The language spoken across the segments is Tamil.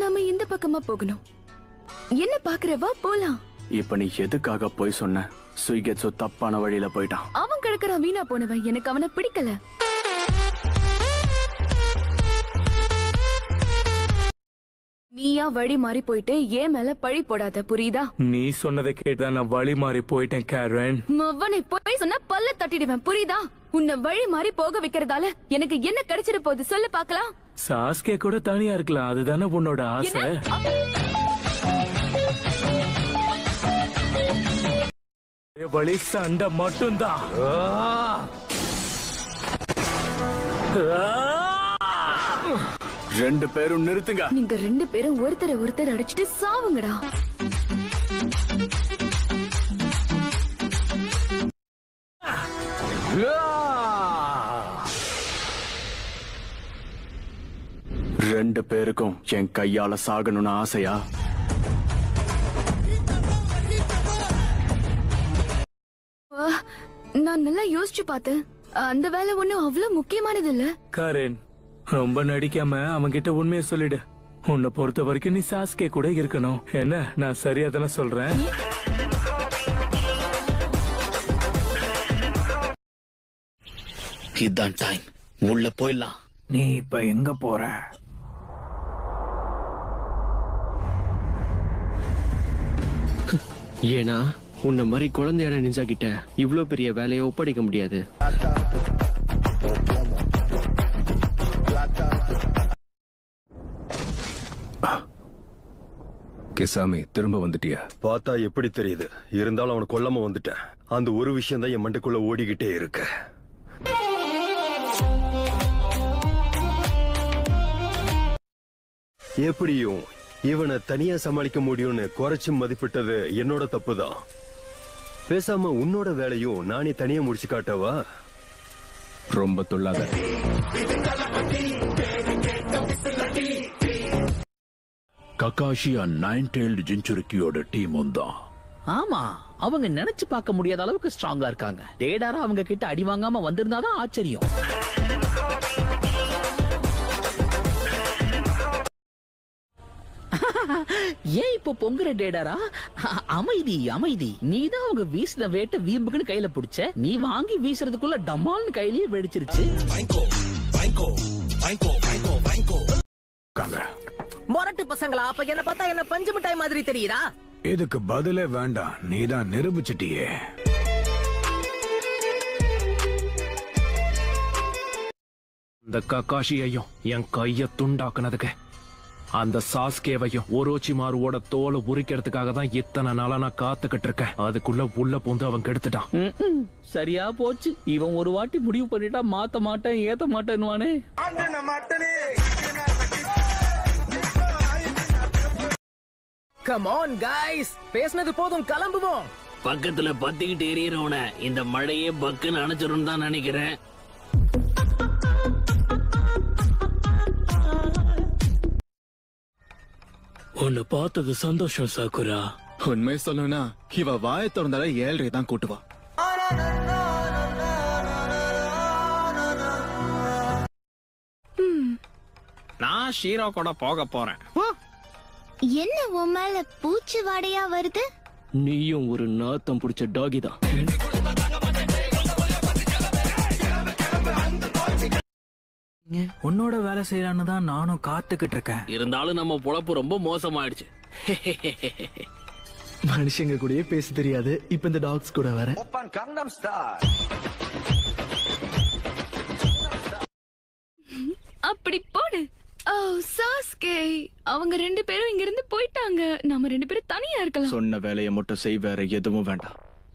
நாம இந்த பக்கமா போகணும் என்ன பாக்குறவா போலாம் இப்ப நீ எதுக்காக போய் சொன்ன சுய்கெட்ஸோ தப்பான வழியில போயிட்டான் அவன் கிடக்குறான் வீணா போனவன் எனக்கு அவனை பிடிக்கல நீயா வழி மாறி போயிட்டு ஏன் மேல பழி போடாத புரியுதா நீ சொன்னதை கேட்டா நான் வழி மாறி போயிட்டேன் கேரன் மவனை போய் சொன்னா பல்ல தட்டிடுவேன் புரியுதா உன்னை வழி மாறி போக வைக்கிறதால எனக்கு என்ன கிடைச்சிட போகுது சொல்லு பாக்கலாம் சாஸ்கே கூட தனியா இருக்கலாம் அதுதானே உன்னோட ஆசை ஒரே வழி சண்டை மட்டும்தான் ஆ! ஆ! ரெண்டு பேரும் நிறுத்துங்க நீங்க ரெண்டு பேரும் ஒருத்தரை ஒருத்தர் அடிச்சிட்டு சாவுங்கடா ரெண்டு பேருக்கும் என் கையால சாகணும்னு ஆசையா ஆ, நான் நல்லா யோசிச்சு பார்த்தேன் அந்த வேலை ஒண்ணும் அவ்வளவு முக்கியமானது இல்ல கரேன் ரொம்ப நடிக்காம அவன்கிட்ட உண்மையை சொல்லிடு உன்னை பொறுத்த வரைக்கும் நீ சாஸ்கே கூட இருக்கணும் என்ன நான் சரியா தானே சொல்றேன் இதுதான் டைம் உள்ள போயிடலாம் நீ இப்ப எங்க போற ஏன்னா உன்ன மாதிரி குழந்தையான நிஞ்சா கிட்ட இவ்ளோ பெரிய வேலையை ஒப்படைக்க முடியாது கிசாமி திரும்ப வந்துட்டியா பார்த்தா எப்படி தெரியுது இருந்தாலும் அவனை கொல்லாம வந்துட்டேன் அந்த ஒரு விஷயம் தான் என் மண்டைக்குள்ள ஓடிக்கிட்டே இருக்கு எப்படியும் இவனை தனியா சமாளிக்க முடியும்னு குறைச்சு மதிப்பிட்டது என்னோட தப்பு தான் பேசாம உன்னோட வேலையும் நானே தனியா முடிச்சு காட்டவா ரொம்ப துள்ளாத ககாஷியா நைன் டெய்ல்டு ஜின்சுருக்கியோட டீமும் தான் ஆமா அவங்க நினைச்சு பார்க்க முடியாத அளவுக்கு ஸ்ட்ராங்கா இருக்காங்க டேடாரா அவங்க கிட்ட அடி வாங்காம வந்திருந்தாதான் ஆச்சரியம் ஏன் இப்போ பொங்குற டேடாரா அ- அமைதி அமைதி நீதான் அவங்க வீசின வேட்டை வீம்புக்குன்னு கையில பிடிச்ச நீ வாங்கி வீசுறதுக்குள்ள டமால்னு கையிலேயே வெடிச்சிருச்சு மொரட்டு பசங்களா அப்ப என்ன பார்த்தா என்ன பஞ்சு மிட்டாய் மாதிரி தெரியுதா இதுக்கு பதிலே வேண்டாம் நீதான் நிரூபிச்சிட்டியே இந்த கக்காஷியையும் என் கைய துண்டாக்குனதுக்கு அந்த சாஸ்கேவையும் ஒரோச்சிமாருவோட தோலை உரிக்கிறதுக்காக தான் இத்தனை நாளா நான் காத்துக்கிட்டு இருக்கேன் அதுக்குள்ள உள்ள பூந்து அவன் கெடுத்துட்டான் ம்ம். சரியா போச்சு இவன் ஒரு வாட்டி முடிவு பண்ணிட்டா மாத்த மாட்டேன் ஏத்த மாட்டேன்னுவானே கம் ஆன் கைஸ் பேசுனது போதும் கிளம்புவோம் பக்கத்துல பத்திக்கிட்டு எரியறவன இந்த மழையே பக்குன்னு அணைச்சிரும் தான் நினைக்கிறேன் உன்னை பார்த்தது சந்தோஷம் சாக்குரா உண்மை சொல்லணும்னா இவ வாயை திறந்தால ஏழ்ரை தான் கூட்டுவா நான் ஷீரோ கூட போக போறேன் என்ன உன் மேல பூச்சி வாடையா வருது நீயும் ஒரு நாத்தம் பிடிச்ச டாகி தான் உன்னோட வேலை செய்யலான்னு தான் நானும் காத்துக்கிட்டு இருக்கேன் இருந்தாலும் நம்ம பொழப்பு ரொம்ப மோசமாயிடுச்சு மனுஷங்க கூடயே பேச தெரியாது இப்ப இந்த டாக்ஸ் கூட வர அப்படி போடு ஓ சாஸ்கே அவங்க ரெண்டு பேரும் இங்க இருந்து போயிட்டாங்க நாம ரெண்டு பேரும் தனியா இருக்கலாம் சொன்ன வேலையை மட்டும் செய் வேற எதுவும் வேண்டாம்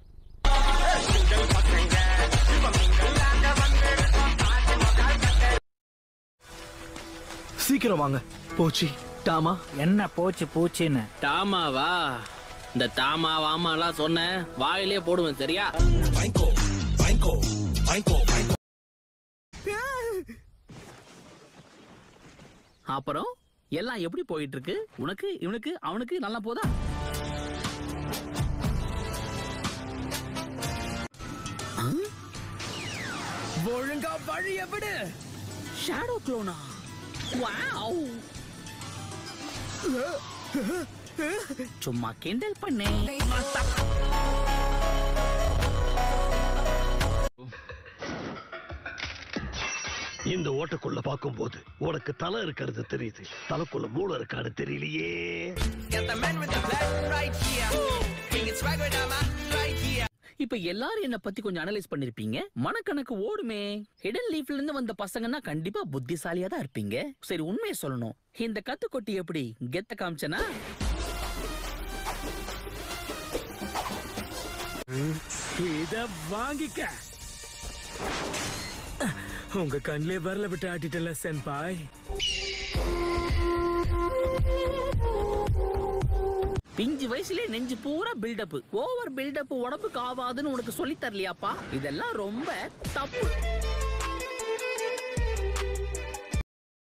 சீக்கிரம் வாங்க போச்சு டாமா என்ன போச்சு பூச்சின்னு தாமாவா இந்த தாமா வாமாலாம் சொன்ன வாயிலே போடுவேன் சரியா அப்புறம் எல்லாம் எப்படி போயிட்டு இருக்கு உனக்கு இவனுக்கு அவனுக்கு நல்லா போதா ஆ? ஒழுங்கா வழிய விடு ஷேடோ க்ளோனா வாவ் சும்மா கிண்டல் பண்ணே இந்த ஓட்டக்குள்ள பாக்கும்போது உனக்கு தலை இருக்கிறது தெரியுது தலைக்குள்ள மூளை இருக்கான்னு தெரியலையே இப்ப எல்லாரும் என்ன பத்தி கொஞ்சம் அனலைஸ் பண்ணிருப்பீங்க மனக்கணக்கு ஓடுமே ஹிடன் லீஃப்ல இருந்து வந்த பசங்கன்னா கண்டிப்பா புத்திசாலியா தான் இருப்பீங்க சரி உண்மையை சொல்லணும் இந்த கத்துக்கொட்டி எப்படி கெத்த காமிச்சனா இத வாங்கிக்க உங்க கண்ணிலே வரல விட்டு ஆட்டிட்டல சென்பாய் பிஞ்சு வயசுலயே நெஞ்சு பூரா பில்டப் ஓவர் பில்டப் உடம்புக்கு ஆவாதுன்னு உனக்கு சொல்லி தரலையாப்பா இதெல்லாம் ரொம்ப தப்பு